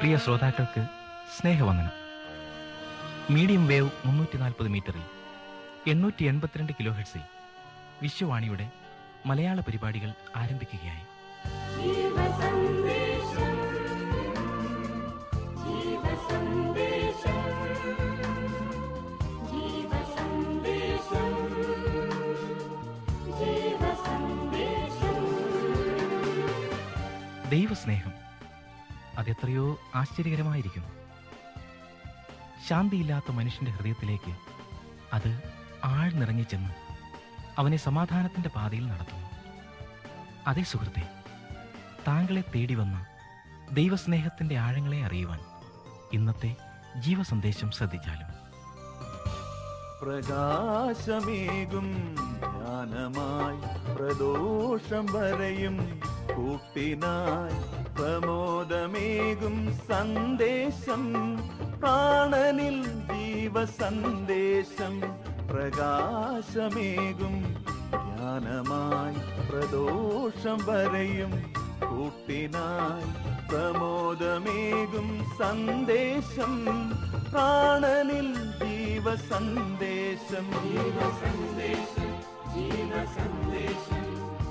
പ്രിയ ശ്രോതാക്കൾക്ക് സ്നേഹവന്ദനം medium wave മുന്നൂറ്റി നാൽപ്പത് മീറ്ററിൽ എണ്ണൂറ്റി എൺപത്തിരണ്ട് കിലോ ഹെഡ്സിൽ വിശ്വവാണിയുടെ മലയാള പരിപാടികൾ ആരംഭിക്കുകയായി ജീവസന്ദേശം ജീവസന്ദേശം ജീവസന്ദേശം ജീവസന്ദേശം ദൈവസ്നേഹം അതെത്രയോ ആശ്ചര്യകരമായിരിക്കുന്നു ശാന്തിയില്ലാത്ത മനുഷ്യന്റെ ഹൃദയത്തിലേക്ക് അത് ആഴ്ന്നിറങ്ങി ചെന്ന് അവനെ സമാധാനത്തിന്റെ പാതയിൽ നടത്തുന്നു അതേ സുഹൃത്തെ താങ്കളെ തേടി വന്ന ദൈവസ്നേഹത്തിന്റെ ആഴങ്ങളെ അറിയുവാൻ ഇന്നത്തെ ജീവസന്ദേശം ശ്രദ്ധിച്ചാലും പ്രകാശമേകും ജ്ഞാനമായി പ്രദോഷം വരെയും കൂട്ടിനായി പ്രമോദമേകും സന്ദേശം പ്രാണനിൽ ജീവസന്ദേശം പ്രകാശമേകും ജ്ഞാനമായി പ്രദോഷം വരെയും കൂട്ടിനായി പ്രമോദമേകും സന്ദേശം പ്രാണനിൽ ജീവസന്ദേശം ജീവസന്ദേശം ജീവസന്ദേശം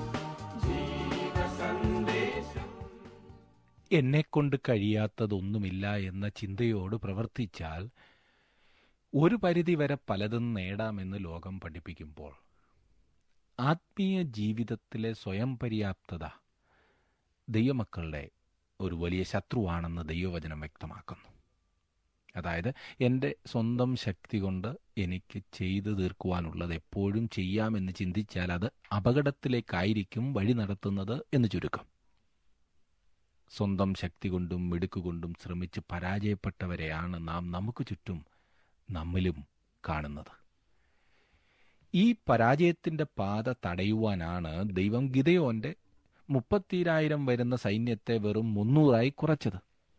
ജീവസന്ദേശം എന്നെക്കൊണ്ട് കഴിയാത്തതൊന്നുമില്ല എന്ന ചിന്തയോട് പ്രവർത്തിച്ചാൽ ഒരു പരിധിവരെ പലതും നേടാമെന്ന് ലോകം പഠിപ്പിക്കുമ്പോൾ ആത്മീയ ജീവിതത്തിലെ സ്വയം പര്യാപ്തത ദൈവമക്കളുടെ ഒരു വലിയ ശത്രുവാണെന്ന് ദൈവവചനം വ്യക്തമാക്കുന്നു അതായത് എൻ്റെ സ്വന്തം ശക്തി കൊണ്ട് എനിക്ക് ചെയ്തു തീർക്കുവാനുള്ളത് എപ്പോഴും ചെയ്യാമെന്ന് ചിന്തിച്ചാൽ അത് അപകടത്തിലേക്കായിരിക്കും വഴി നടത്തുന്നത് എന്ന് ചുരുക്കം സ്വന്തം ശക്തി കൊണ്ടും മിടുക്കുകൊണ്ടും ശ്രമിച്ച് പരാജയപ്പെട്ടവരെയാണ് നാം നമുക്ക് ചുറ്റും നമ്മിലും കാണുന്നത് ഈ പരാജയത്തിന്റെ പാത തടയുവാനാണ് ദൈവം ഗിതയോന്റെ മുപ്പത്തിരായിരം വരുന്ന സൈന്യത്തെ വെറും മുന്നൂറായി കുറച്ചത്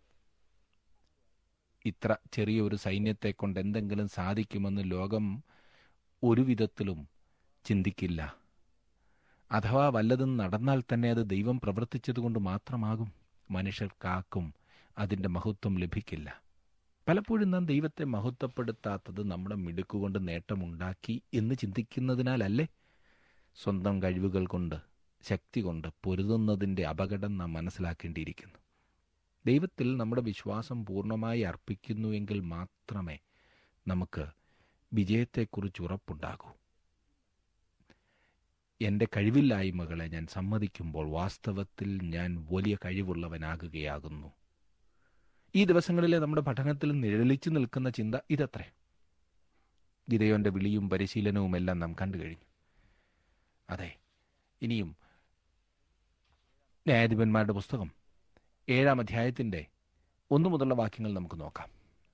ഇത്ര ചെറിയ ഒരു സൈന്യത്തെ കൊണ്ട് എന്തെങ്കിലും സാധിക്കുമെന്ന് ലോകം ഒരു വിധത്തിലും ചിന്തിക്കില്ല അഥവാ വല്ലതും നടന്നാൽ തന്നെ അത് ദൈവം പ്രവർത്തിച്ചതുകൊണ്ട് മാത്രമാകും മനുഷ്യർക്കാക്കും അതിന്റെ മഹത്വം ലഭിക്കില്ല പലപ്പോഴും നാം ദൈവത്തെ മഹത്വപ്പെടുത്താത്തത് നമ്മുടെ മിടുക്കുകൊണ്ട് നേട്ടമുണ്ടാക്കി എന്ന് ചിന്തിക്കുന്നതിനാലല്ലേ സ്വന്തം കഴിവുകൾ കൊണ്ട് ശക്തി കൊണ്ട് പൊരുതുന്നതിന്റെ അപകടം നാം മനസ്സിലാക്കേണ്ടിയിരിക്കുന്നു ദൈവത്തിൽ നമ്മുടെ വിശ്വാസം പൂർണ്ണമായി അർപ്പിക്കുന്നുവെങ്കിൽ മാത്രമേ നമുക്ക് വിജയത്തെക്കുറിച്ച് ഉറപ്പുണ്ടാകൂ എൻ്റെ കഴിവില്ലായ്മകളെ ഞാൻ സമ്മതിക്കുമ്പോൾ വാസ്തവത്തിൽ ഞാൻ വലിയ കഴിവുള്ളവനാകുകയാകുന്നു ഈ ദിവസങ്ങളിലെ നമ്മുടെ പഠനത്തിൽ നിഴലിച്ചു നിൽക്കുന്ന ചിന്ത ഇതത്രേ ഗിതയോന്റെ വിളിയും പരിശീലനവും എല്ലാം നാം കണ്ടു കഴിഞ്ഞു അതെ ഇനിയും ന്യായാധിപന്മാരുടെ പുസ്തകം ഏഴാം അധ്യായത്തിന്റെ ഒന്നു മുതലുള്ള വാക്യങ്ങൾ നമുക്ക് നോക്കാം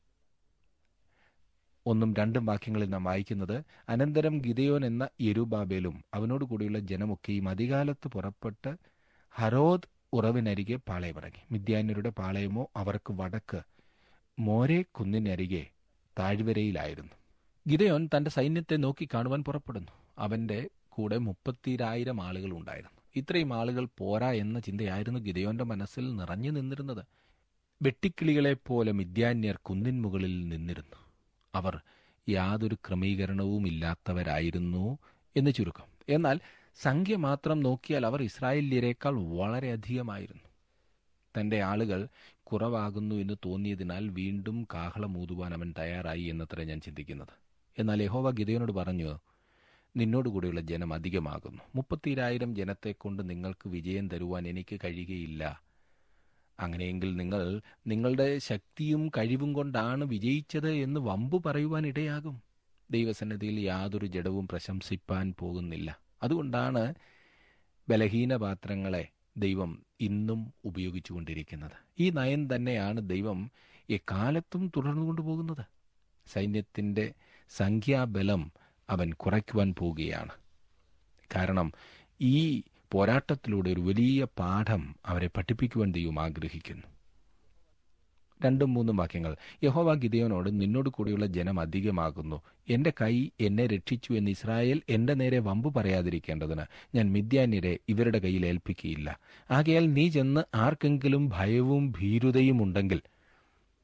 ഒന്നും രണ്ടും വാക്യങ്ങളിൽ നാം വായിക്കുന്നത് അനന്തരം ഗിതയോൻ എന്ന യെരുബാബേലും അവനോട് കൂടിയുള്ള ജനമൊക്കെയും അധികാലത്ത് പുറപ്പെട്ട് ഹരോദ് ഉറവിനരികെ പാളയമിറങ്ങി മിദ്യാന്യരുടെ പാളയമോ അവർക്ക് വടക്ക് മോരെ കുന്നിനരികെ താഴ്വരയിലായിരുന്നു ഗിതയോൻ തന്റെ സൈന്യത്തെ നോക്കി കാണുവാൻ പുറപ്പെടുന്നു അവന്റെ കൂടെ മുപ്പത്തിരായിരം ആളുകൾ ഉണ്ടായിരുന്നു ഇത്രയും ആളുകൾ പോരാ എന്ന ചിന്തയായിരുന്നു ഗിതയോന്റെ മനസ്സിൽ നിറഞ്ഞു നിന്നിരുന്നത് വെട്ടിക്കിളികളെ പോലെ മിദ്യാന്യർ കുന്നിൻ മുകളിൽ നിന്നിരുന്നു അവർ യാതൊരു ക്രമീകരണവും ഇല്ലാത്തവരായിരുന്നു എന്ന് ചുരുക്കം എന്നാൽ സംഖ്യ മാത്രം നോക്കിയാൽ അവർ ഇസ്രായേല്യരെക്കാൾ വളരെയധികമായിരുന്നു തന്റെ ആളുകൾ കുറവാകുന്നു എന്ന് തോന്നിയതിനാൽ വീണ്ടും കാഹളമൂതുവാൻ അവൻ തയ്യാറായി എന്നത്ര ഞാൻ ചിന്തിക്കുന്നത് എന്നാൽ യഹോവ ഗിതയോനോട് പറഞ്ഞു നിന്നോടുകൂടിയുള്ള ജനം അധികമാകുന്നു മുപ്പത്തിരായിരം ജനത്തെക്കൊണ്ട് നിങ്ങൾക്ക് വിജയം തരുവാൻ എനിക്ക് കഴിയുകയില്ല അങ്ങനെയെങ്കിൽ നിങ്ങൾ നിങ്ങളുടെ ശക്തിയും കഴിവും കൊണ്ടാണ് വിജയിച്ചത് എന്ന് വമ്പു പറയുവാൻ ഇടയാകും ദൈവസന്നിധിയിൽ യാതൊരു ജഡവും പ്രശംസിപ്പാൻ പോകുന്നില്ല അതുകൊണ്ടാണ് ബലഹീന പാത്രങ്ങളെ ദൈവം ഇന്നും ഉപയോഗിച്ചുകൊണ്ടിരിക്കുന്നത് ഈ നയം തന്നെയാണ് ദൈവം എക്കാലത്തും തുടർന്നുകൊണ്ടു പോകുന്നത് സൈന്യത്തിന്റെ സംഖ്യാബലം അവൻ കുറയ്ക്കുവാൻ പോവുകയാണ് കാരണം ഈ പോരാട്ടത്തിലൂടെ ഒരു വലിയ പാഠം അവരെ പഠിപ്പിക്കുവാൻ ദൈവം ആഗ്രഹിക്കുന്നു രണ്ടും മൂന്നും വാക്യങ്ങൾ യഹോവ ഗിദയോനോട് നിന്നോട് കൂടിയുള്ള ജനം അധികമാകുന്നു എന്റെ കൈ എന്നെ രക്ഷിച്ചു എന്ന് ഇസ്രായേൽ എന്റെ നേരെ വമ്പു പറയാതിരിക്കേണ്ടതിന് ഞാൻ മിദ്യാന്യരെ ഇവരുടെ കയ്യിൽ ഏൽപ്പിക്കുകയില്ല ആകയാൽ നീ ചെന്ന് ആർക്കെങ്കിലും ഭയവും ഭീരുതയും ഉണ്ടെങ്കിൽ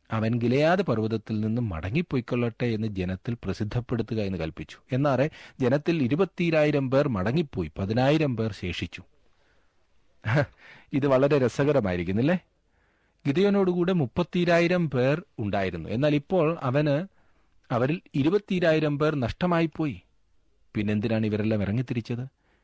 അവൻ ഗിലയാദ് പർവ്വതത്തിൽ നിന്നും മടങ്ങിപ്പോയിക്കൊള്ളട്ടെ എന്ന് ജനത്തിൽ പ്രസിദ്ധപ്പെടുത്തുക എന്ന് കൽപ്പിച്ചു എന്നാറെ ജനത്തിൽ ഇരുപത്തിരായിരം പേർ മടങ്ങിപ്പോയി പതിനായിരം പേർ ശേഷിച്ചു ഹ, ഇത് വളരെ രസകരമായിരിക്കുന്നില്ലേ ഗിതയോനോടുകൂടെ മുപ്പത്തിരായിരം പേർ ഉണ്ടായിരുന്നു എന്നാൽ ഇപ്പോൾ അവന് അവരിൽ ഇരുപത്തിരായിരം പേർ നഷ്ടമായിപ്പോയി പിന്നെന്തിനാണ് ഇവരെല്ലാം ഇറങ്ങിത്തിരിച്ചത്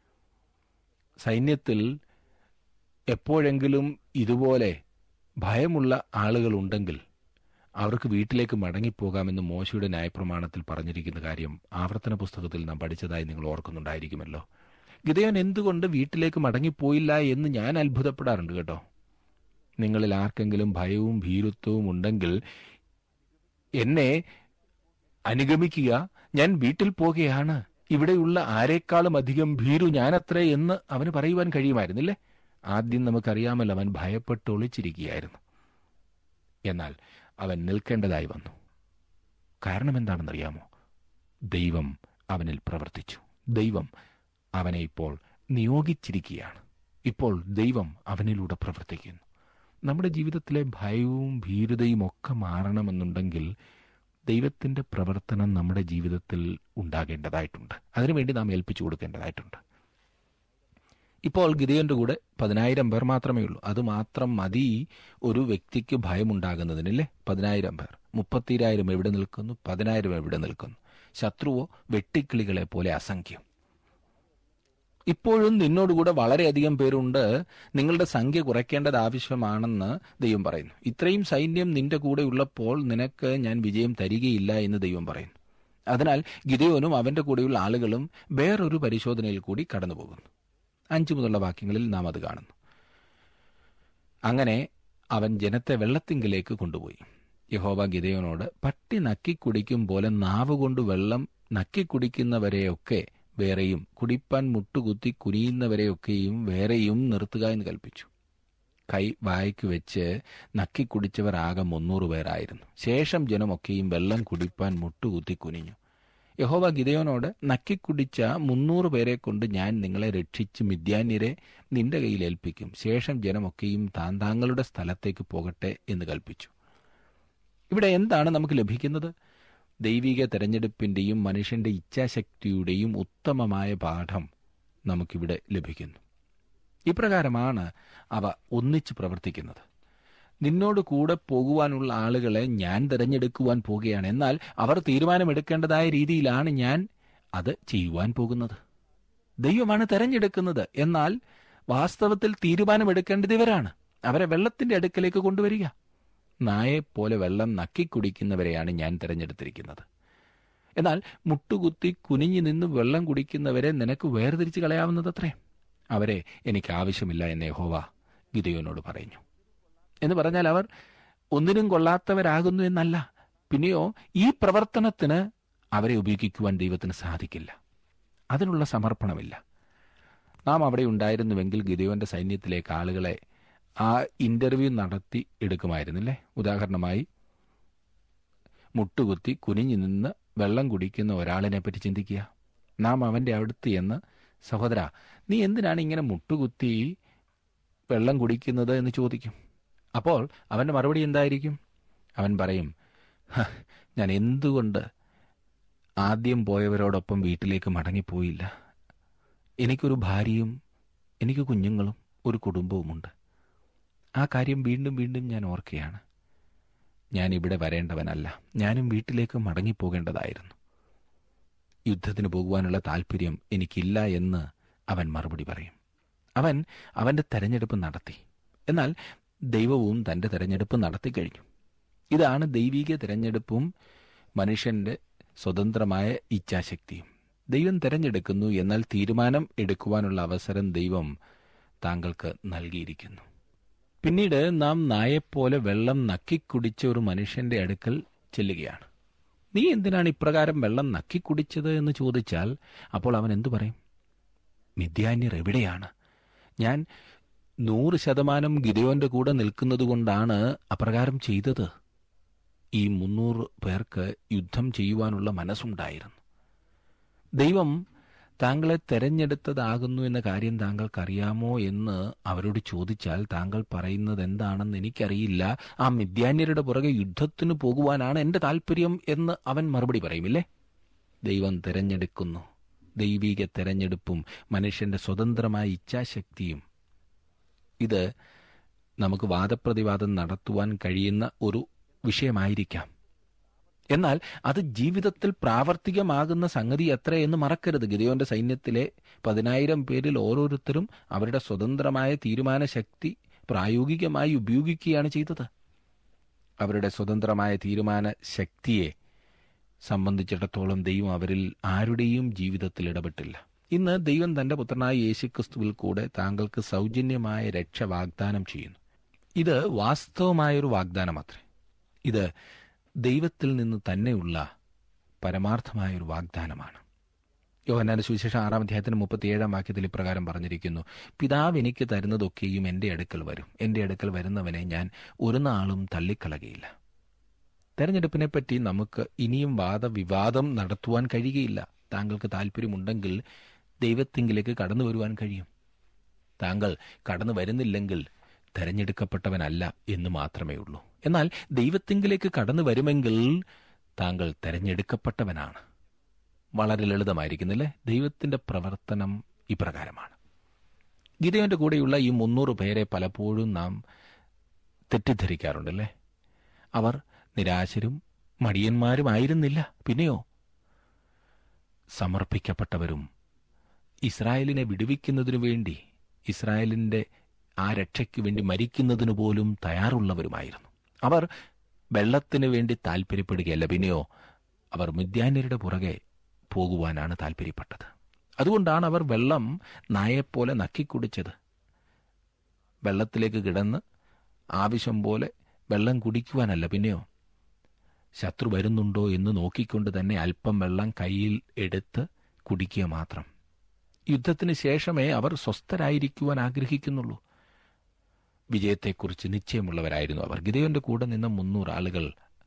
സൈന്യത്തിൽ എപ്പോഴെങ്കിലും ഇതുപോലെ ഭയമുള്ള ആളുകളുണ്ടെങ്കിൽ അവർക്ക് വീട്ടിലേക്ക് മടങ്ങിപ്പോകാമെന്ന് മോശയുടെ ന്യായപ്രമാണത്തിൽ പറഞ്ഞിരിക്കുന്ന കാര്യം ആവർത്തന പുസ്തകത്തിൽ നാം പഠിച്ചതായി നിങ്ങൾ ഓർക്കുന്നുണ്ടായിരിക്കുമല്ലോ ഗിതയോൻ എന്തുകൊണ്ട് വീട്ടിലേക്ക് മടങ്ങിപ്പോയില്ല എന്ന് ഞാൻ അത്ഭുതപ്പെടാറുണ്ട് കേട്ടോ നിങ്ങളിൽ ആർക്കെങ്കിലും ഭയവും ഭീരുത്വവും ഉണ്ടെങ്കിൽ എന്നെ അനുഗമിക്കുക ഞാൻ വീട്ടിൽ പോകുകയാണ് ഇവിടെയുള്ള ആരെക്കാളും അധികം ഭീരു ഞാനത്രേ എന്ന് അവന് പറയുവാൻ കഴിയുമായിരുന്നില്ലേ ആദ്യം നമുക്കറിയാമല്ലോ അവൻ ഭയപ്പെട്ട് ഒളിച്ചിരിക്കുകയായിരുന്നു എന്നാൽ അവൻ നിൽക്കേണ്ടതായി വന്നു കാരണം എന്താണെന്നറിയാമോ ദൈവം അവനിൽ പ്രവർത്തിച്ചു ദൈവം അവനെ ഇപ്പോൾ നിയോഗിച്ചിരിക്കുകയാണ് ഇപ്പോൾ ദൈവം അവനിലൂടെ പ്രവർത്തിക്കുന്നു നമ്മുടെ ജീവിതത്തിലെ ഭയവും ഭീരുതയും ഒക്കെ മാറണമെന്നുണ്ടെങ്കിൽ ദൈവത്തിന്റെ പ്രവർത്തനം നമ്മുടെ ജീവിതത്തിൽ ഉണ്ടാകേണ്ടതായിട്ടുണ്ട് അതിനുവേണ്ടി നാം ഏൽപ്പിച്ചു കൊടുക്കേണ്ടതായിട്ടുണ്ട് ഇപ്പോൾ ഗിരിയന്റെ കൂടെ പതിനായിരം പേർ മാത്രമേ ഉള്ളൂ അത് മാത്രം മതി ഒരു വ്യക്തിക്ക് ഭയമുണ്ടാകുന്നതിനല്ലേ പതിനായിരം പേർ മുപ്പത്തിരായിരം എവിടെ നിൽക്കുന്നു പതിനായിരം എവിടെ നിൽക്കുന്നു ശത്രുവോ വെട്ടിക്കിളികളെ പോലെ അസംഖ്യം ഇപ്പോഴും നിന്നോടുകൂടെ വളരെയധികം പേരുണ്ട് നിങ്ങളുടെ സംഖ്യ കുറയ്ക്കേണ്ടത് ആവശ്യമാണെന്ന് ദൈവം പറയുന്നു ഇത്രയും സൈന്യം നിന്റെ കൂടെ ഉള്ളപ്പോൾ നിനക്ക് ഞാൻ വിജയം തരികയില്ല എന്ന് ദൈവം പറയുന്നു അതിനാൽ ഗിതയോനും അവന്റെ കൂടെയുള്ള ആളുകളും വേറൊരു പരിശോധനയിൽ കൂടി കടന്നുപോകുന്നു അഞ്ചു മുതലുള്ള വാക്യങ്ങളിൽ നാം അത് കാണുന്നു അങ്ങനെ അവൻ ജനത്തെ വെള്ളത്തിങ്കിലേക്ക് കൊണ്ടുപോയി യഹോവ ഗിതയോനോട് പട്ടി നക്കിക്കുടിക്കും പോലെ നാവുകൊണ്ട് വെള്ളം നക്കിക്കുടിക്കുന്നവരെയൊക്കെ വേറെയും കുടിപ്പാൻ മുട്ടുകുത്തി കുനിയുന്നവരെയൊക്കെയും വേറെയും നിർത്തുക എന്ന് കൽപ്പിച്ചു കൈ വായ്ക്ക് വെച്ച് നക്കിക്കുടിച്ചവർ ആകെ മുന്നൂറ് പേരായിരുന്നു ശേഷം ജനമൊക്കെയും വെള്ളം കുടിപ്പാൻ മുട്ടുകുത്തി കുനിഞ്ഞു യഹോവ ഗിതയോനോട് നക്കിക്കുടിച്ച മുന്നൂറ് പേരെ കൊണ്ട് ഞാൻ നിങ്ങളെ രക്ഷിച്ച് മിദ്യാന്യരെ നിന്റെ കയ്യിൽ ഏൽപ്പിക്കും ശേഷം ജനമൊക്കെയും താൻ താങ്കളുടെ സ്ഥലത്തേക്ക് പോകട്ടെ എന്ന് കൽപ്പിച്ചു ഇവിടെ എന്താണ് നമുക്ക് ലഭിക്കുന്നത് ദൈവിക തെരഞ്ഞെടുപ്പിന്റെയും മനുഷ്യന്റെ ഇച്ഛാശക്തിയുടെയും ഉത്തമമായ പാഠം നമുക്കിവിടെ ലഭിക്കുന്നു ഇപ്രകാരമാണ് അവ ഒന്നിച്ച് പ്രവർത്തിക്കുന്നത് നിന്നോട് കൂടെ പോകുവാനുള്ള ആളുകളെ ഞാൻ തിരഞ്ഞെടുക്കുവാൻ പോകുകയാണ് എന്നാൽ അവർ തീരുമാനമെടുക്കേണ്ടതായ രീതിയിലാണ് ഞാൻ അത് ചെയ്യുവാൻ പോകുന്നത് ദൈവമാണ് തെരഞ്ഞെടുക്കുന്നത് എന്നാൽ വാസ്തവത്തിൽ തീരുമാനമെടുക്കേണ്ടത് ഇവരാണ് അവരെ വെള്ളത്തിന്റെ അടുക്കലേക്ക് കൊണ്ടുവരിക നായെപ്പോലെ വെള്ളം നക്കിക്കുടിക്കുന്നവരെയാണ് ഞാൻ തിരഞ്ഞെടുത്തിരിക്കുന്നത് എന്നാൽ മുട്ടുകുത്തി കുനിഞ്ഞു നിന്ന് വെള്ളം കുടിക്കുന്നവരെ നിനക്ക് വേർതിരിച്ച് കളയാവുന്നതത്രേ അവരെ എനിക്ക് ആവശ്യമില്ല എന്ന് യഹോവ ഗിതയോനോട് പറഞ്ഞു എന്ന് പറഞ്ഞാൽ അവർ ഒന്നിനും കൊള്ളാത്തവരാകുന്നു എന്നല്ല പിന്നെയോ ഈ പ്രവർത്തനത്തിന് അവരെ ഉപയോഗിക്കുവാൻ ദൈവത്തിന് സാധിക്കില്ല അതിനുള്ള സമർപ്പണമില്ല നാം അവിടെ ഉണ്ടായിരുന്നുവെങ്കിൽ ഗിതയോന്റെ സൈന്യത്തിലേക്ക് ആളുകളെ ആ ഇന്റർവ്യൂ നടത്തി എടുക്കുമായിരുന്നില്ലേ ഉദാഹരണമായി മുട്ടുകുത്തി കുനിഞ്ഞു നിന്ന് വെള്ളം കുടിക്കുന്ന ഒരാളിനെ പറ്റി ചിന്തിക്കുക നാം അവന്റെ അടുത്ത് എന്ന് സഹോദര നീ എന്തിനാണ് ഇങ്ങനെ മുട്ടുകുത്തി വെള്ളം കുടിക്കുന്നത് എന്ന് ചോദിക്കും അപ്പോൾ അവന്റെ മറുപടി എന്തായിരിക്കും അവൻ പറയും "ഹ, ഞാൻ എന്തുകൊണ്ട് ആദ്യം പോയവരോടൊപ്പം വീട്ടിലേക്ക് മടങ്ങിപ്പോയില്ല എനിക്കൊരു ഭാര്യയും എനിക്ക് കുഞ്ഞുങ്ങളും ഒരു കുടുംബവുമുണ്ട് ആ കാര്യം വീണ്ടും വീണ്ടും ഞാൻ ഓർക്കുകയാണ് ഞാൻ ഇവിടെ വരേണ്ടവനല്ല ഞാനും വീട്ടിലേക്ക് മടങ്ങിപ്പോകേണ്ടതായിരുന്നു യുദ്ധത്തിന് പോകുവാനുള്ള താല്പര്യം എനിക്കില്ല എന്ന് അവൻ മറുപടി പറയും അവൻ അവന്റെ തെരഞ്ഞെടുപ്പ് നടത്തി എന്നാൽ ദൈവവും തന്റെ തെരഞ്ഞെടുപ്പ് നടത്തി കഴിഞ്ഞു ഇതാണ് ദൈവിക തെരഞ്ഞെടുപ്പും മനുഷ്യന്റെ സ്വതന്ത്രമായ ഇച്ഛാശക്തിയും ദൈവം തെരഞ്ഞെടുക്കുന്നു എന്നാൽ തീരുമാനം എടുക്കുവാനുള്ള അവസരം ദൈവം താങ്കൾക്ക് നൽകിയിരിക്കുന്നു പിന്നീട് നാം നായെപ്പോലെ വെള്ളം നക്കിക്കുടിച്ച ഒരു മനുഷ്യന്റെ അടുക്കൽ ചെല്ലുകയാണ് നീ എന്തിനാണ് ഇപ്രകാരം വെള്ളം നക്കിക്കുടിച്ചത് എന്ന് ചോദിച്ചാൽ അപ്പോൾ അവൻ എന്തു പറയും മിഥ്യാന്യർ എവിടെയാണ് ഞാൻ നൂറ് ശതമാനം ഗിതയോന്റെ കൂടെ നിൽക്കുന്നത് കൊണ്ടാണ് അപ്രകാരം ചെയ്തത് ഈ മുന്നൂറ് പേർക്ക് യുദ്ധം ചെയ്യുവാനുള്ള മനസ്സുണ്ടായിരുന്നു ദൈവം താങ്കളെ തെരഞ്ഞെടുത്തതാകുന്നു എന്ന കാര്യം താങ്കൾക്കറിയാമോ എന്ന് അവരോട് ചോദിച്ചാൽ താങ്കൾ പറയുന്നത് എന്താണെന്ന് എനിക്കറിയില്ല ആ മിഥ്യാന്യരുടെ പുറകെ യുദ്ധത്തിന് പോകുവാനാണ് എന്റെ താല്പര്യം എന്ന് അവൻ മറുപടി പറയുമില്ലേ ദൈവം തിരഞ്ഞെടുക്കുന്നു ദൈവിക തെരഞ്ഞെടുപ്പും മനുഷ്യന്റെ സ്വതന്ത്രമായ ഇച്ഛാശക്തിയും ഇത് നമുക്ക് വാദപ്രതിവാദം നടത്തുവാൻ കഴിയുന്ന ഒരു വിഷയമായിരിക്കാം എന്നാൽ അത് ജീവിതത്തിൽ പ്രാവർത്തികമാകുന്ന സംഗതി എത്രയെന്ന് മറക്കരുത് ഗിരിയോന്റെ സൈന്യത്തിലെ പതിനായിരം പേരിൽ ഓരോരുത്തരും അവരുടെ സ്വതന്ത്രമായ തീരുമാന ശക്തി പ്രായോഗികമായി ഉപയോഗിക്കുകയാണ് ചെയ്തത് അവരുടെ സ്വതന്ത്രമായ തീരുമാന ശക്തിയെ സംബന്ധിച്ചിടത്തോളം ദൈവം അവരിൽ ആരുടെയും ജീവിതത്തിൽ ഇടപെട്ടില്ല ഇന്ന് ദൈവം തന്റെ പുത്രനായ യേശുക്രിസ്തുവിൽ കൂടെ താങ്കൾക്ക് സൗജന്യമായ രക്ഷ വാഗ്ദാനം ചെയ്യുന്നു ഇത് വാസ്തവമായൊരു വാഗ്ദാനമത്രേ ഇത് ദൈവത്തിൽ നിന്ന് തന്നെയുള്ള പരമാർത്ഥമായൊരു വാഗ്ദാനമാണ് യോഹന്നാന്റെ സുവിശേഷം ആറാം അധ്യായത്തിന് മുപ്പത്തിയേഴാം വാക്യത്തിൽ ഇപ്രകാരം പറഞ്ഞിരിക്കുന്നു പിതാവ് എനിക്ക് തരുന്നതൊക്കെയും എൻ്റെ അടുക്കൽ വരും എൻ്റെ അടുക്കൽ വരുന്നവനെ ഞാൻ ഒരു നാളും തള്ളിക്കളകയില്ല തെരഞ്ഞെടുപ്പിനെ പറ്റി നമുക്ക് ഇനിയും വാദവിവാദം നടത്തുവാൻ കഴിയുകയില്ല താങ്കൾക്ക് താല്പര്യമുണ്ടെങ്കിൽ ദൈവത്തിങ്കിലേക്ക് കടന്നു വരുവാൻ കഴിയും താങ്കൾ കടന്നു വരുന്നില്ലെങ്കിൽ തെരഞ്ഞെടുക്കപ്പെട്ടവനല്ല എന്ന് മാത്രമേ ഉള്ളൂ എന്നാൽ ദൈവത്തിങ്കിലേക്ക് കടന്നു വരുമെങ്കിൽ താങ്കൾ തെരഞ്ഞെടുക്കപ്പെട്ടവനാണ് വളരെ ലളിതമായിരിക്കുന്നില്ലേ ദൈവത്തിന്റെ പ്രവർത്തനം ഇപ്രകാരമാണ് ഗീതയോന്റെ കൂടെയുള്ള ഈ മുന്നൂറ് പേരെ പലപ്പോഴും നാം തെറ്റിദ്ധരിക്കാറുണ്ടല്ലേ അവർ നിരാശരും മടിയന്മാരുമായിരുന്നില്ല പിന്നെയോ സമർപ്പിക്കപ്പെട്ടവരും ഇസ്രായേലിനെ വിടുവിക്കുന്നതിനു വേണ്ടി ഇസ്രായേലിന്റെ ആ രക്ഷയ്ക്ക് വേണ്ടി മരിക്കുന്നതിനു പോലും തയ്യാറുള്ളവരുമായിരുന്നു അവർ വെള്ളത്തിന് വേണ്ടി താല്പര്യപ്പെടുകയല്ല പിന്നെയോ അവർ മിഥ്യാന്യരുടെ പുറകെ പോകുവാനാണ് താല്പര്യപ്പെട്ടത് അതുകൊണ്ടാണ് അവർ വെള്ളം നായെപ്പോലെ നക്കിക്കുടിച്ചത് വെള്ളത്തിലേക്ക് കിടന്ന് ആവശ്യം പോലെ വെള്ളം കുടിക്കുവാനല്ല പിന്നെയോ ശത്രു വരുന്നുണ്ടോ എന്ന് നോക്കിക്കൊണ്ട് തന്നെ അല്പം വെള്ളം കയ്യിൽ എടുത്ത് കുടിക്കുക മാത്രം യുദ്ധത്തിന് ശേഷമേ അവർ സ്വസ്ഥരായിരിക്കുവാൻ ആഗ്രഹിക്കുന്നുള്ളൂ വിജയത്തെക്കുറിച്ച് നിശ്ചയമുള്ളവരായിരുന്നു അവർ ഗിതയോന്റെ കൂടെ നിന്ന മുന്നൂറ് ആളുകൾ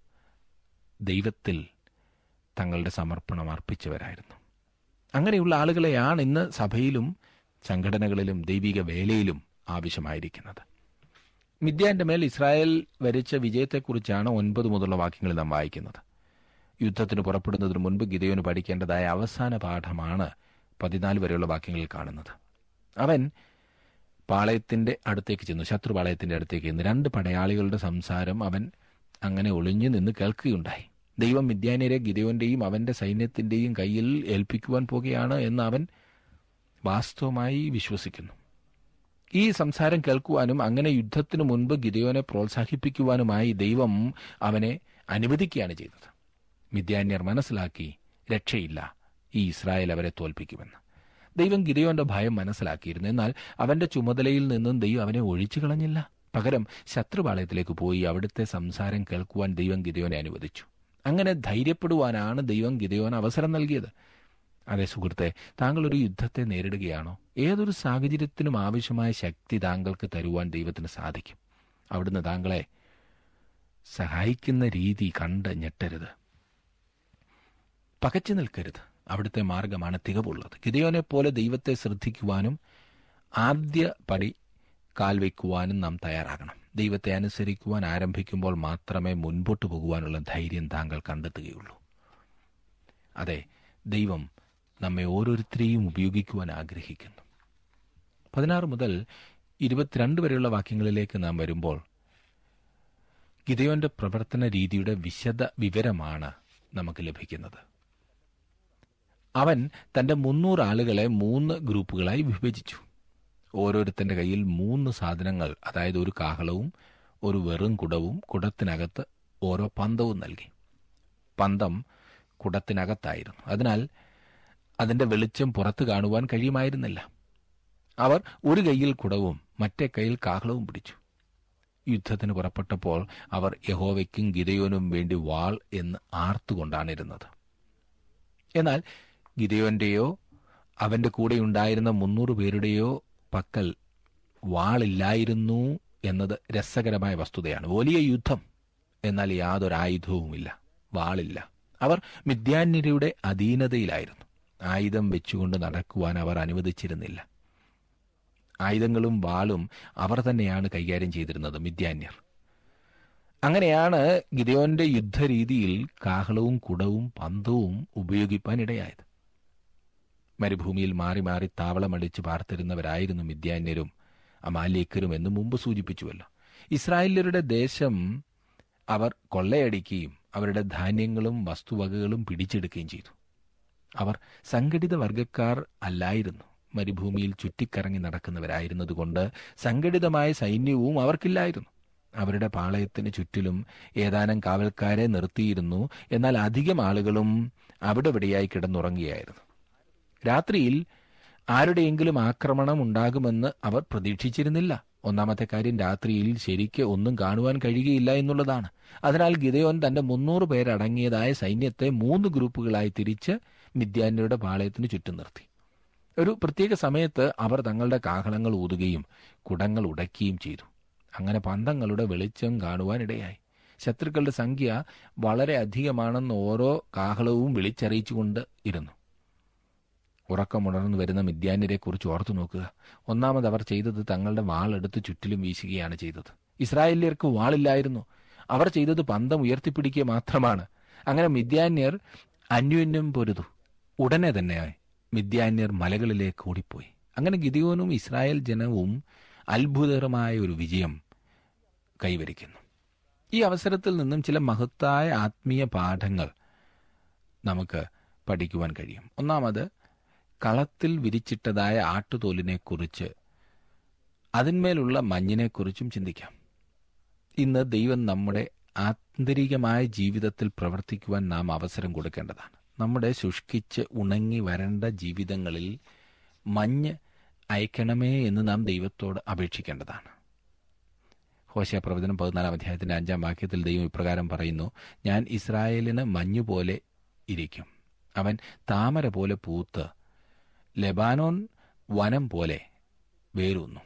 ദൈവത്തിൽ തങ്ങളുടെ സമർപ്പണം അർപ്പിച്ചവരായിരുന്നു അങ്ങനെയുള്ള ആളുകളെയാണ് ഇന്ന് സഭയിലും സംഘടനകളിലും ദൈവിക വേലയിലും ആവശ്യമായിരിക്കുന്നത് മിഥ്യാന്റെ മേൽ ഇസ്രായേൽ വരിച്ച വിജയത്തെക്കുറിച്ചാണ് ഒൻപത് മുതലുള്ള വാക്യങ്ങളിൽ നാം വായിക്കുന്നത് യുദ്ധത്തിന് പുറപ്പെടുന്നതിന് മുൻപ് ഗിതയോന് പഠിക്കേണ്ടതായ അവസാന പാഠമാണ് പതിനാല് വരെയുള്ള വാക്യങ്ങളിൽ കാണുന്നത് അവൻ പാളയത്തിന്റെ അടുത്തേക്ക് ചെന്നു ശത്രുപാളയത്തിന്റെ അടുത്തേക്ക് ചെന്നു രണ്ട് പടയാളികളുടെ സംസാരം അവൻ അങ്ങനെ ഒളിഞ്ഞു നിന്ന് കേൾക്കുകയുണ്ടായി ദൈവം മിഥ്യാനിയരെ ഗിതയോന്റെയും അവന്റെ സൈന്യത്തിന്റെയും കയ്യിൽ ഏൽപ്പിക്കുവാൻ പോകുകയാണ് എന്ന് അവൻ വാസ്തവമായി വിശ്വസിക്കുന്നു ഈ സംസാരം കേൾക്കുവാനും അങ്ങനെ യുദ്ധത്തിനു മുൻപ് ഗിതയോനെ പ്രോത്സാഹിപ്പിക്കുവാനുമായി ദൈവം അവനെ അനുവദിക്കുകയാണ് ചെയ്തത് മിഥ്യാന്യർ മനസ്സിലാക്കി രക്ഷയില്ല ഈ ഇസ്രായേൽ അവരെ തോൽപ്പിക്കുമെന്ന് ദൈവം ഗിതയോന്റെ ഭയം മനസ്സിലാക്കിയിരുന്നു എന്നാൽ അവന്റെ ചുമതലയിൽ നിന്നും ദൈവം അവനെ ഒഴിച്ചു കളഞ്ഞില്ല പകരം ശത്രുപാളയത്തിലേക്ക് പോയി അവിടുത്തെ സംസാരം കേൾക്കുവാൻ ദൈവം ഗിതയോനെ അനുവദിച്ചു അങ്ങനെ ധൈര്യപ്പെടുവാനാണ് ദൈവം ഗിതയോന് അവസരം നൽകിയത് അതെ സുഹൃത്തെ താങ്കൾ ഒരു യുദ്ധത്തെ നേരിടുകയാണോ ഏതൊരു സാഹചര്യത്തിനും ആവശ്യമായ ശക്തി താങ്കൾക്ക് തരുവാൻ ദൈവത്തിന് സാധിക്കും അവിടുന്ന് താങ്കളെ സഹായിക്കുന്ന രീതി കണ്ട് ഞെട്ടരുത് പകച്ചു നിൽക്കരുത് അവിടുത്തെ മാർഗമാണ് തികവുള്ളത് ഗിതയോനെ പോലെ ദൈവത്തെ ശ്രദ്ധിക്കുവാനും ആദ്യ പടി കാൽവയ്ക്കുവാനും നാം തയ്യാറാകണം ദൈവത്തെ അനുസരിക്കുവാൻ ആരംഭിക്കുമ്പോൾ മാത്രമേ മുൻപോട്ട് പോകുവാനുള്ള ധൈര്യം താങ്കൾ കണ്ടെത്തുകയുള്ളൂ അതെ ദൈവം നമ്മെ ഓരോരുത്തരെയും ഉപയോഗിക്കുവാൻ ആഗ്രഹിക്കുന്നു പതിനാറ് മുതൽ ഇരുപത്തിരണ്ട് വരെയുള്ള വാക്യങ്ങളിലേക്ക് നാം വരുമ്പോൾ ഗിതയോന്റെ പ്രവർത്തന രീതിയുടെ വിശദ വിവരമാണ് നമുക്ക് ലഭിക്കുന്നത് അവൻ തന്റെ മുന്നൂറ് ആളുകളെ മൂന്ന് ഗ്രൂപ്പുകളായി വിഭജിച്ചു ഓരോരുത്തന്റെ കയ്യിൽ മൂന്ന് സാധനങ്ങൾ അതായത് ഒരു കാഹളവും ഒരു വെറും കുടവും കുടത്തിനകത്ത് ഓരോ പന്തവും നൽകി പന്തം കുടത്തിനകത്തായിരുന്നു അതിനാൽ അതിന്റെ വെളിച്ചം പുറത്തു കാണുവാൻ കഴിയുമായിരുന്നില്ല അവർ ഒരു കൈയിൽ കുടവും മറ്റേ കൈയിൽ കാഹളവും പിടിച്ചു യുദ്ധത്തിന് പുറപ്പെട്ടപ്പോൾ അവർ യഹോവയ്ക്കും ഗിതയോനും വേണ്ടി വാൾ എന്ന് ആർത്തുകൊണ്ടാണിരുന്നത് എന്നാൽ ഗിതയോന്റെയോ അവന്റെ കൂടെ ഉണ്ടായിരുന്ന മുന്നൂറ് പേരുടെയോ പക്കൽ വാളില്ലായിരുന്നു എന്നത് രസകരമായ വസ്തുതയാണ് വലിയ യുദ്ധം എന്നാൽ യാതൊരു ആയുധവുമില്ല വാളില്ല അവർ മിഥ്യാന്യരുടെ അധീനതയിലായിരുന്നു ആയുധം വെച്ചുകൊണ്ട് നടക്കുവാൻ അവർ അനുവദിച്ചിരുന്നില്ല ആയുധങ്ങളും വാളും അവർ തന്നെയാണ് കൈകാര്യം ചെയ്തിരുന്നത് മിഥ്യാന്യർ അങ്ങനെയാണ് ഗിദയോന്റെ യുദ്ധരീതിയിൽ കാഹളവും കുടവും പന്തവും ഉപയോഗിപ്പാൻ ഇടയായത് മരുഭൂമിയിൽ മാറി മാറി താവളമടിച്ച് പാർത്തിരുന്നവരായിരുന്നു മിഥ്യാന്യരും അമാലേക്കരും എന്ന് മുമ്പ് സൂചിപ്പിച്ചുവല്ലോ ഇസ്രായേല്യരുടെ ദേശം അവർ കൊള്ളയടിക്കുകയും അവരുടെ ധാന്യങ്ങളും വസ്തുവകകളും പിടിച്ചെടുക്കുകയും ചെയ്തു അവർ സംഘടിത വർഗക്കാർ അല്ലായിരുന്നു മരുഭൂമിയിൽ ചുറ്റിക്കറങ്ങി നടക്കുന്നവരായിരുന്നതുകൊണ്ട് സംഘടിതമായ സൈന്യവും അവർക്കില്ലായിരുന്നു അവരുടെ പാളയത്തിന് ചുറ്റിലും ഏതാനും കാവൽക്കാരെ നിർത്തിയിരുന്നു എന്നാൽ അധികം ആളുകളും അവിടെ ഇവിടെയായി കിടന്നുറങ്ങുകയായിരുന്നു രാത്രിയിൽ ആരുടെയെങ്കിലും ആക്രമണം ഉണ്ടാകുമെന്ന് അവർ പ്രതീക്ഷിച്ചിരുന്നില്ല ഒന്നാമത്തെ കാര്യം രാത്രിയിൽ ശരിക്ക് ഒന്നും കാണുവാൻ കഴിയുകയില്ല എന്നുള്ളതാണ് അതിനാൽ ഗിതയോൻ തന്റെ മുന്നൂറ് പേരടങ്ങിയതായ സൈന്യത്തെ മൂന്ന് ഗ്രൂപ്പുകളായി തിരിച്ച് മിഥ്യാന്യരുടെ പാളയത്തിന് ചുറ്റും നിർത്തി ഒരു പ്രത്യേക സമയത്ത് അവർ തങ്ങളുടെ കാഹളങ്ങൾ ഊതുകയും കുടങ്ങൾ ഉടയ്ക്കുകയും ചെയ്തു അങ്ങനെ പന്തങ്ങളുടെ വെളിച്ചം കാണുവാനിടയായി ശത്രുക്കളുടെ സംഖ്യ വളരെ അധികമാണെന്ന് ഓരോ കാഹളവും വിളിച്ചറിയിച്ചുകൊണ്ട് ഇരുന്നു ഉറക്കമുണർന്നു വരുന്ന മിഥ്യാന്യരെ കുറിച്ച് ഓർത്തു നോക്കുക ഒന്നാമത് അവർ ചെയ്തത് തങ്ങളുടെ വാളെടുത്ത് ചുറ്റിലും വീശുകയാണ് ചെയ്തത് ഇസ്രായേല്യർക്ക് വാളില്ലായിരുന്നു അവർ ചെയ്തത് പന്തം ഉയർത്തിപ്പിടിക്കുക മാത്രമാണ് അങ്ങനെ മിഥ്യാന്യർ അന്യോന്യം പൊരുതു ഉടനെ തന്നെ മിഥ്യാന്യർ മലകളിലേക്ക് ഓടിപ്പോയി അങ്ങനെ ഗിദിയോനും ഇസ്രായേൽ ജനവും അത്ഭുതകരമായ ഒരു വിജയം കൈവരിക്കുന്നു ഈ അവസരത്തിൽ നിന്നും ചില മഹത്തായ ആത്മീയ പാഠങ്ങൾ നമുക്ക് പഠിക്കുവാൻ കഴിയും ഒന്നാമത് കളത്തിൽ വിരിച്ചിട്ടതായ ആട്ടുതോലിനെക്കുറിച്ച് അതിന്മേലുള്ള മഞ്ഞിനെക്കുറിച്ചും ചിന്തിക്കാം ഇന്ന് ദൈവം നമ്മുടെ ആന്തരികമായ ജീവിതത്തിൽ പ്രവർത്തിക്കുവാൻ നാം അവസരം കൊടുക്കേണ്ടതാണ് നമ്മുടെ ശുഷ്കിച്ച് ഉണങ്ങി വരേണ്ട ജീവിതങ്ങളിൽ മഞ്ഞ് അയക്കണമേ എന്ന് നാം ദൈവത്തോട് അപേക്ഷിക്കേണ്ടതാണ് ഹോശയ പ്രവചനം പതിനാലാം അധ്യായത്തിന്റെ അഞ്ചാം വാക്യത്തിൽ ദൈവം ഇപ്രകാരം പറയുന്നു ഞാൻ ഇസ്രായേലിന് മഞ്ഞുപോലെ ഇരിക്കും അവൻ താമര പോലെ പൂത്ത് ലെബാനോൻ വനം പോലെ വേരൂന്നു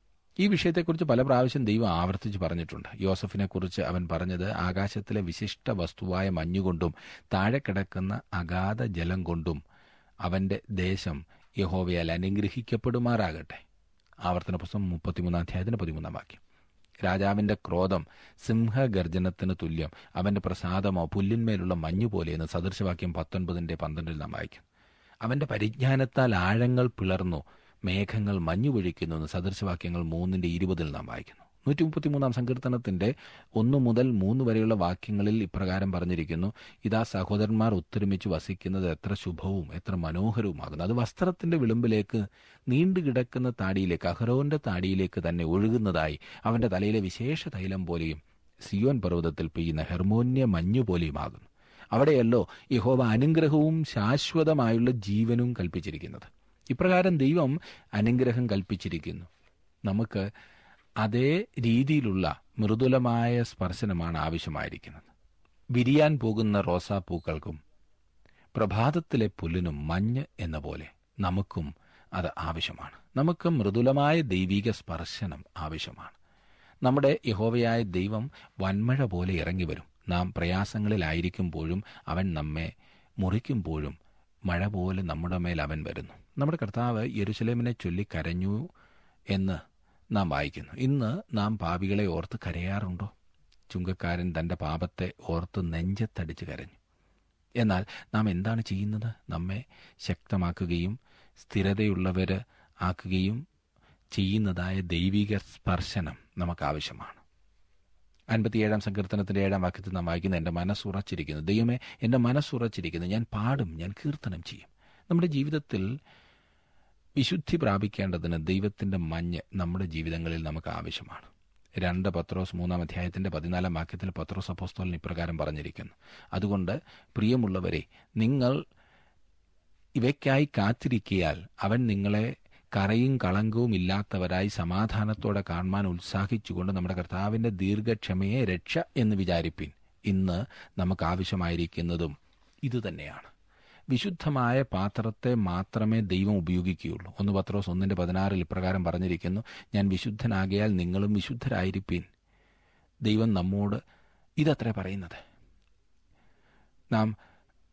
ഈ വിഷയത്തെക്കുറിച്ച് പല പ്രാവശ്യം ദൈവം ആവർത്തിച്ച് പറഞ്ഞിട്ടുണ്ട് യോസഫിനെ കുറിച്ച് അവൻ പറഞ്ഞത് ആകാശത്തിലെ വിശിഷ്ട വസ്തുവായ മഞ്ഞുകൊണ്ടും താഴെ കിടക്കുന്ന അഗാധ ജലം കൊണ്ടും അവന്റെ ദേശം യഹോവയാൽ അനുഗ്രഹിക്കപ്പെടുമാറാകട്ടെ ആവർത്തന പുസ്തകം മുപ്പത്തിമൂന്നാം അധ്യായത്തിന് പതിമൂന്നാം വാക്യം രാജാവിന്റെ ക്രോധം സിംഹഗർജനത്തിന് തുല്യം അവന്റെ പ്രസാദമോ പുല്ലിന്മേലുള്ള മഞ്ഞു പോലെയെന്ന് സദൃശവാക്യം പത്തൊൻപതിന്റെ പന്ത്രണ്ടിൽ നാം വായിക്കും അവന്റെ പരിജ്ഞാനത്താൽ ആഴങ്ങൾ പിളർന്നു മേഘങ്ങൾ മഞ്ഞു പൊഴിക്കുന്നു എന്ന് സദൃശവാക്യങ്ങൾ മൂന്നിന്റെ ഇരുപതിൽ നാം വായിക്കുന്നു നൂറ്റി മുപ്പത്തിമൂന്നാം സങ്കീർത്തനത്തിന്റെ ഒന്നു മുതൽ മൂന്ന് വരെയുള്ള വാക്യങ്ങളിൽ ഇപ്രകാരം പറഞ്ഞിരിക്കുന്നു ഇതാ സഹോദരന്മാർ ഒത്തൊരുമിച്ച് വസിക്കുന്നത് എത്ര ശുഭവും എത്ര മനോഹരവുമാകുന്നു അത് വസ്ത്രത്തിന്റെ വിളിമ്പിലേക്ക് നീണ്ടുകിടക്കുന്ന താടിയിലേക്ക് അഹ്റോന്റെ താടിയിലേക്ക് തന്നെ ഒഴുകുന്നതായി അവന്റെ തലയിലെ വിശേഷ തൈലം പോലെയും സിയോൻ പർവ്വതത്തിൽ പെയ്യുന്ന ഹെർമോന്യ മഞ്ഞു പോലെയുമാകുന്നു അവിടെയല്ലോ യഹോവ അനുഗ്രഹവും ശാശ്വതമായുള്ള ജീവനും കൽപ്പിച്ചിരിക്കുന്നത് ഇപ്രകാരം ദൈവം അനുഗ്രഹം കൽപ്പിച്ചിരിക്കുന്നു നമുക്ക് അതേ രീതിയിലുള്ള മൃദുലമായ സ്പർശനമാണ് ആവശ്യമായിരിക്കുന്നത് വിരിയാൻ പോകുന്ന റോസാപ്പൂക്കൾക്കും പ്രഭാതത്തിലെ പുല്ലിനും മഞ്ഞ് എന്ന പോലെ നമുക്കും അത് ആവശ്യമാണ് നമുക്ക് മൃദുലമായ ദൈവിക സ്പർശനം ആവശ്യമാണ് നമ്മുടെ യഹോവയായ ദൈവം വൻമഴ പോലെ ഇറങ്ങി വരും നാം പ്രയാസങ്ങളിലായിരിക്കുമ്പോഴും അവൻ നമ്മെ മുറിക്കുമ്പോഴും മഴ പോലെ നമ്മുടെ മേൽ അവൻ വരുന്നു നമ്മുടെ കർത്താവ് യെരുസലേമിനെ ചൊല്ലി കരഞ്ഞു എന്ന് നാം വായിക്കുന്നു ഇന്ന് നാം പാപികളെ ഓർത്ത് കരയാറുണ്ടോ ചുങ്കക്കാരൻ തന്റെ പാപത്തെ ഓർത്ത് നെഞ്ചത്തടിച്ച് കരഞ്ഞു എന്നാൽ നാം എന്താണ് ചെയ്യുന്നത് നമ്മെ ശക്തമാക്കുകയും സ്ഥിരതയുള്ളവര് ആക്കുകയും ചെയ്യുന്നതായ ദൈവിക സ്പർശനം നമുക്ക് ആവശ്യമാണ് അൻപത്തിയേഴാം സങ്കീർത്തനത്തിന്റെ ഏഴാം വാക്യത്തിൽ നാം വായിക്കുന്ന എൻ്റെ മനസ്സുറച്ചിരിക്കുന്നു ദൈവമേ എൻ്റെ മനസ്സുറച്ചിരിക്കുന്നു ഞാൻ പാടും ഞാൻ കീർത്തനം ചെയ്യും നമ്മുടെ ജീവിതത്തിൽ വിശുദ്ധി പ്രാപിക്കേണ്ടതിന് ദൈവത്തിന്റെ മഞ്ഞ് നമ്മുടെ ജീവിതങ്ങളിൽ നമുക്ക് ആവശ്യമാണ് രണ്ട് പത്രോസ് മൂന്നാം അധ്യായത്തിന്റെ പതിനാലാം വാക്യത്തിൽ പത്രോസ് അപ്പോസ്തോലൻ ഇപ്രകാരം പറഞ്ഞിരിക്കുന്നു അതുകൊണ്ട് പ്രിയമുള്ളവരെ നിങ്ങൾ ഇവയ്ക്കായി കാത്തിരിക്കിയാൽ അവൻ നിങ്ങളെ കറയും കളങ്കവും ഇല്ലാത്തവരായി സമാധാനത്തോടെ കാണുവാൻ ഉത്സാഹിച്ചുകൊണ്ട് നമ്മുടെ കർത്താവിന്റെ ദീർഘക്ഷമയെ രക്ഷ എന്ന് വിചാരിപ്പിൻ ഇന്ന് നമുക്ക് ആവശ്യമായിരിക്കുന്നതും ഇതുതന്നെയാണ് വിശുദ്ധമായ പാത്രത്തെ മാത്രമേ ദൈവം ഉപയോഗിക്കുകയുള്ളൂ ഒന്ന് പത്രോസ് ഒന്നിന്റെ പതിനാറിൽ ഇപ്രകാരം പറഞ്ഞിരിക്കുന്നു ഞാൻ വിശുദ്ധനാകിയാൽ നിങ്ങളും വിശുദ്ധരായിരിപ്പീൻ ദൈവം നമ്മോട് ഇതത്രേ പറയുന്നത് നാം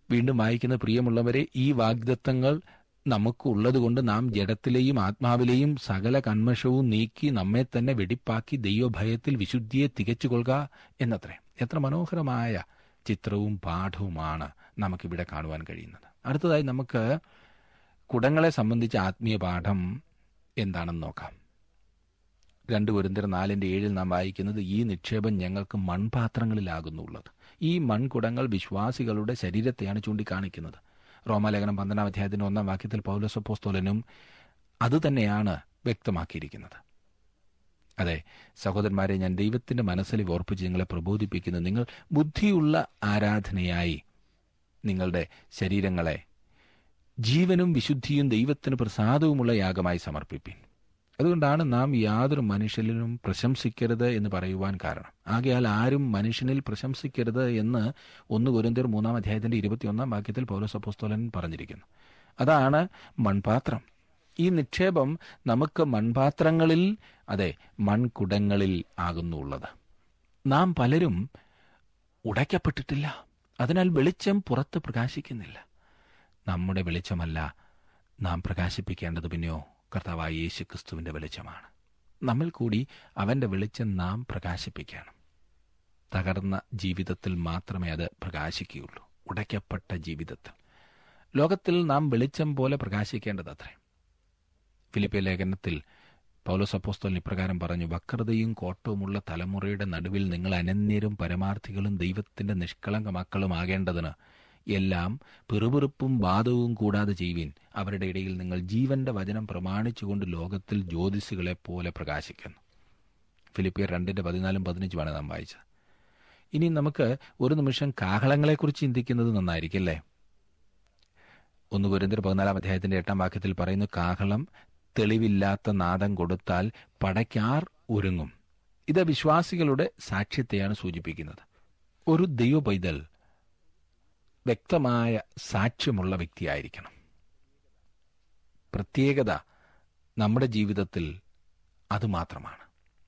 വീണ്ടും വായിക്കുന്ന പ്രിയമുള്ളവരെ ഈ വാഗ്ദത്തങ്ങൾ നമുക്കുള്ളതുകൊണ്ട് നാം ജഡത്തിലെയും ആത്മാവിലെയും സകല കന്മഷവും നീക്കി നമ്മെ തന്നെ വെടിപ്പാക്കി ദൈവഭയത്തിൽ വിശുദ്ധിയെ തികച്ചുകൊള്ളുക എന്നത്രേ എത്ര മനോഹരമായ ചിത്രവും പാഠവുമാണ് നമുക്കിവിടെ കാണുവാൻ കഴിയുന്നത് അടുത്തതായി നമുക്ക് കുടങ്ങളെ സംബന്ധിച്ച ആത്മീയ പാഠം എന്താണെന്ന് നോക്കാം രണ്ട് കുരിന്തർ നാലിന്റെ ഏഴിൽ നാം വായിക്കുന്നത് ഈ നിക്ഷേപം ഞങ്ങൾക്ക് മൺപാത്രങ്ങളിലാകുന്നുള്ളത് ഈ മൺകുടങ്ങൾ വിശ്വാസികളുടെ ശരീരത്തെയാണ് ചൂണ്ടിക്കാണിക്കുന്നത് റോമാലേഖനം പന്ത്രണ്ടാം അധ്യായത്തിന്റെ ഒന്നാം വാക്യത്തിൽ പൗലസപ്പോസ്തോലനും അതുതന്നെയാണ് വ്യക്തമാക്കിയിരിക്കുന്നത് അതെ സഹോദരന്മാരെ ഞാൻ ദൈവത്തിന്റെ മനസ്സിൽ ഓർപ്പിച്ച് നിങ്ങളെ പ്രബോധിപ്പിക്കുന്നു നിങ്ങൾ ബുദ്ധിയുള്ള ആരാധനയായി നിങ്ങളുടെ ശരീരങ്ങളെ ജീവനും വിശുദ്ധിയും ദൈവത്തിന് പ്രസാദവുമുള്ള യാഗമായി സമർപ്പിപ്പിൻ അതുകൊണ്ടാണ് നാം യാതൊരു മനുഷ്യനിലും പ്രശംസിക്കരുത് എന്ന് പറയുവാൻ കാരണം ആകയാൽ ആരും മനുഷ്യനിൽ പ്രശംസിക്കരുത് എന്ന് ഒന്ന് കുരന്തർ മൂന്നാം അധ്യായത്തിന്റെ ഇരുപത്തിയൊന്നാം വാക്യത്തിൽ പൗരസപ്പോസ്തോലൻ പറഞ്ഞിരിക്കുന്നു അതാണ് മൺപാത്രം ഈ നിക്ഷേപം നമുക്ക് മൺപാത്രങ്ങളിൽ അതെ മൺകുടങ്ങളിൽ ആകുന്നുള്ളത് നാം പലരും ഉടയ്ക്കപ്പെട്ടിട്ടില്ല അതിനാൽ വെളിച്ചം പുറത്ത് പ്രകാശിക്കുന്നില്ല നമ്മുടെ വെളിച്ചമല്ല നാം പ്രകാശിപ്പിക്കേണ്ടത് പിന്നെയോ കർത്താവായ യേശു ക്രിസ്തുവിന്റെ വെളിച്ചമാണ് നമ്മിൽ കൂടി അവന്റെ വെളിച്ചം നാം പ്രകാശിപ്പിക്കണം തകർന്ന ജീവിതത്തിൽ മാത്രമേ അത് പ്രകാശിക്കുകയുള്ളൂ ഉടയ്ക്കപ്പെട്ട ജീവിതത്തിൽ ലോകത്തിൽ നാം വെളിച്ചം പോലെ പ്രകാശിക്കേണ്ടതത്രേ ഫിലിപ്പിയ ലേഖനത്തിൽ പൗലോസ് അപ്പോസ്തലൻ ഇപ്രകാരം പറഞ്ഞു വക്രതയും കോട്ടവുമുള്ള തലമുറയുടെ നടുവിൽ നിങ്ങൾ അനന്യരും പരമാർത്ഥികളും ദൈവത്തിന്റെ നിഷ്കളങ്ക മക്കളും ആകേണ്ടതിന് എല്ലാം പിറുപിറുപ്പും വാദവും കൂടാതെ ചെയ്യുവിൻ അവരുടെ ഇടയിൽ നിങ്ങൾ ജീവന്റെ വചനം പ്രമാണിച്ചുകൊണ്ട് ലോകത്തിൽ ജ്യോതിസുകളെ പോലെ പ്രകാശിക്കുന്നു ഫിലിപ്പിയർ രണ്ടിന്റെ പതിനാലും പതിനഞ്ചുമാണ് നാം വായിച്ചത് ഇനി നമുക്ക് ഒരു നിമിഷം കാഹളങ്ങളെക്കുറിച്ച് ചിന്തിക്കുന്നത് നന്നായിരിക്കും അല്ലേ ഒന്ന് കുരിന്തർ പതിനാലാം അധ്യായത്തിന്റെ എട്ടാം വാക്യത്തിൽ പറയുന്നു കാഹളം തെളിവില്ലാത്ത നാദം കൊടുത്താൽ പടയ്ക്കാർ ഒരുങ്ങും ഇത് വിശ്വാസികളുടെ സാക്ഷ്യത്തെയാണ് സൂചിപ്പിക്കുന്നത് ഒരു ദൈവ പൈതൽ വ്യക്തമായ സാക്ഷ്യമുള്ള വ്യക്തിയായിരിക്കണം പ്രത്യേകത നമ്മുടെ ജീവിതത്തിൽ അതുമാത്രമാണ്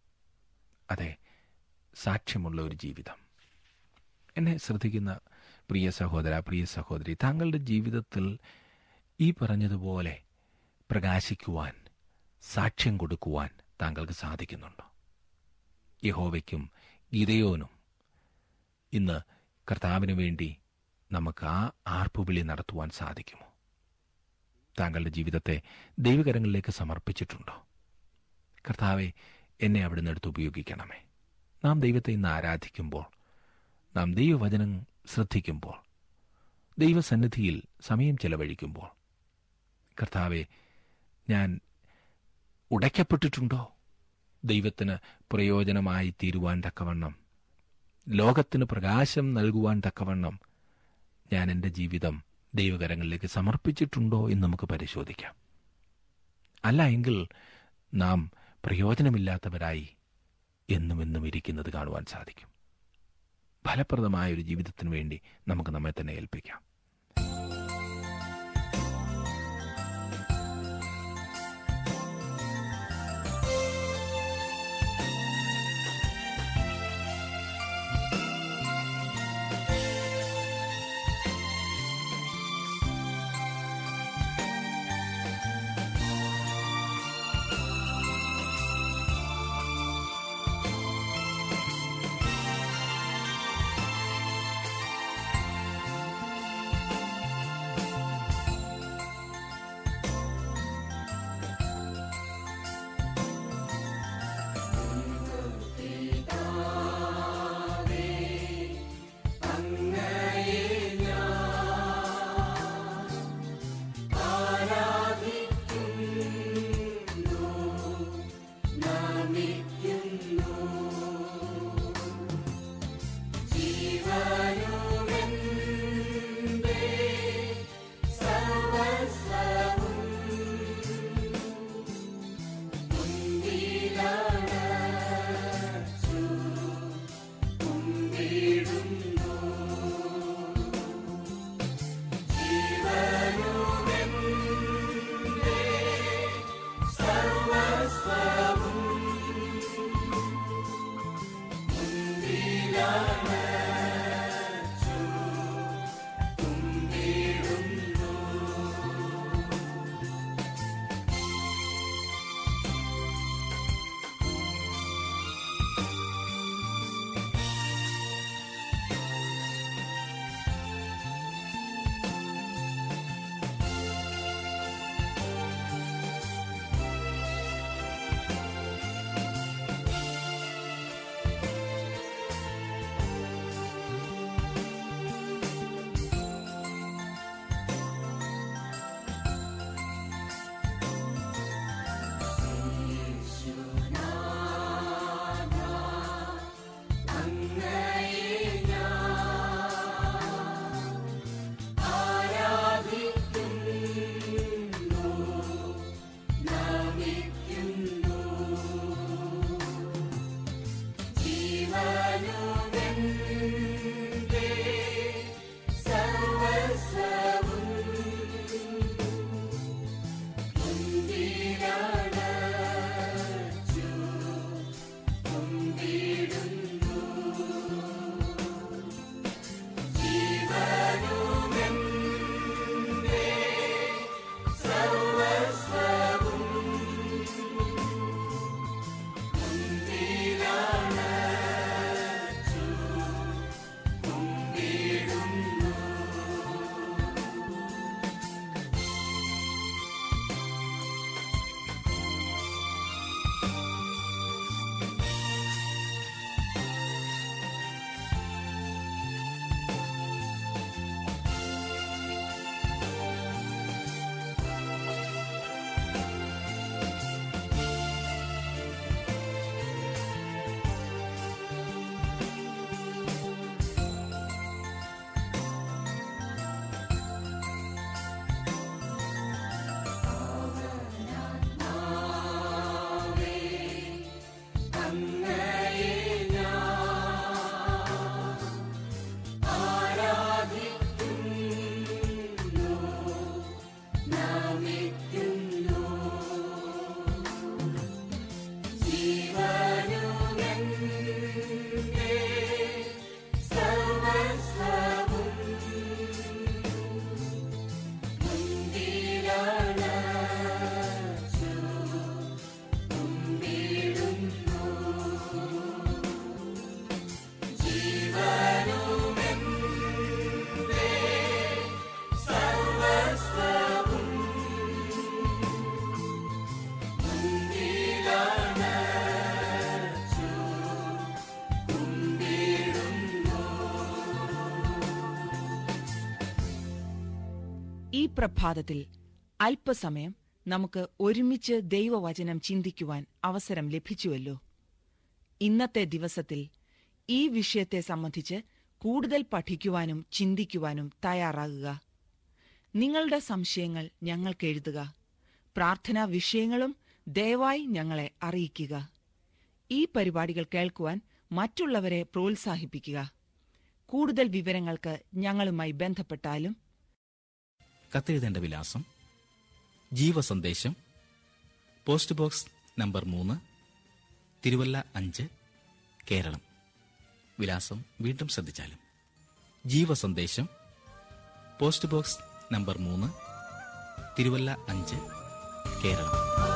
അതെ സാക്ഷ്യമുള്ള ഒരു ജീവിതം എന്നെ ശ്രദ്ധിക്കുന്ന പ്രിയ സഹോദര പ്രിയ സഹോദരി താങ്കളുടെ ജീവിതത്തിൽ ഈ പറഞ്ഞതുപോലെ പ്രകാശിക്കുവാൻ സാക്ഷ്യം കൊടുക്കുവാൻ താങ്കൾക്ക് സാധിക്കുന്നുണ്ടോ യഹോവയ്ക്കും ഗിതയോനും ഇന്ന് കർത്താവിന് വേണ്ടി നമുക്ക് ആ ആർപ്പുവിളി നടത്തുവാൻ സാധിക്കുമോ താങ്കളുടെ ജീവിതത്തെ ദൈവകരങ്ങളിലേക്ക് സമർപ്പിച്ചിട്ടുണ്ടോ കർത്താവെ എന്നെ അവിടുന്ന് എടുത്ത് ഉപയോഗിക്കണമേ നാം ദൈവത്തെ ഇന്ന് ആരാധിക്കുമ്പോൾ നാം ദൈവവചനം ശ്രദ്ധിക്കുമ്പോൾ ദൈവസന്നിധിയിൽ സമയം ചെലവഴിക്കുമ്പോൾ കർത്താവെ ഞാൻ ഉടയ്ക്കപ്പെട്ടിട്ടുണ്ടോ ദൈവത്തിന് പ്രയോജനമായി തീരുവാൻ തക്കവണ്ണം ലോകത്തിന് പ്രകാശം നൽകുവാൻ തക്കവണ്ണം ഞാൻ എൻ്റെ ജീവിതം ദൈവകരങ്ങളിലേക്ക് സമർപ്പിച്ചിട്ടുണ്ടോ എന്ന് നമുക്ക് പരിശോധിക്കാം അല്ല എങ്കിൽ നാം പ്രയോജനമില്ലാത്തവരായി എന്നും എന്നും ഇരിക്കുന്നത് കാണുവാൻ സാധിക്കും ഫലപ്രദമായ ഒരു ജീവിതത്തിന് വേണ്ടി നമുക്ക് നമ്മെ തന്നെ ഏൽപ്പിക്കാം ഈ പ്രഭാതത്തിൽ അല്പസമയം നമുക്ക് ഒരുമിച്ച് ദൈവവചനം ചിന്തിക്കുവാൻ അവസരം ലഭിച്ചുവല്ലോ ഇന്നത്തെ ദിവസത്തിൽ ഈ വിഷയത്തെ സംബന്ധിച്ച് കൂടുതൽ പഠിക്കുവാനും ചിന്തിക്കുവാനും തയ്യാറാകുക നിങ്ങളുടെ സംശയങ്ങൾ ഞങ്ങൾക്ക് എഴുതുക പ്രാർത്ഥനാ വിഷയങ്ങളും ദയവായി ഞങ്ങളെ അറിയിക്കുക ഈ പരിപാടികൾ കേൾക്കുവാൻ മറ്റുള്ളവരെ പ്രോത്സാഹിപ്പിക്കുക കൂടുതൽ വിവരങ്ങൾക്ക് ഞങ്ങളുമായി ബന്ധപ്പെട്ടാലും കത്തെഴുതേണ്ട വിലാസം ജീവസന്ദേശം പോസ്റ്റ് ബോക്സ് നമ്പർ മൂന്ന് തിരുവല്ല അഞ്ച് കേരളം വിലാസം വീണ്ടും ശ്രദ്ധിച്ചാലും ജീവസന്ദേശം പോസ്റ്റ് ബോക്സ് നമ്പർ മൂന്ന് തിരുവല്ല അഞ്ച് കേരളം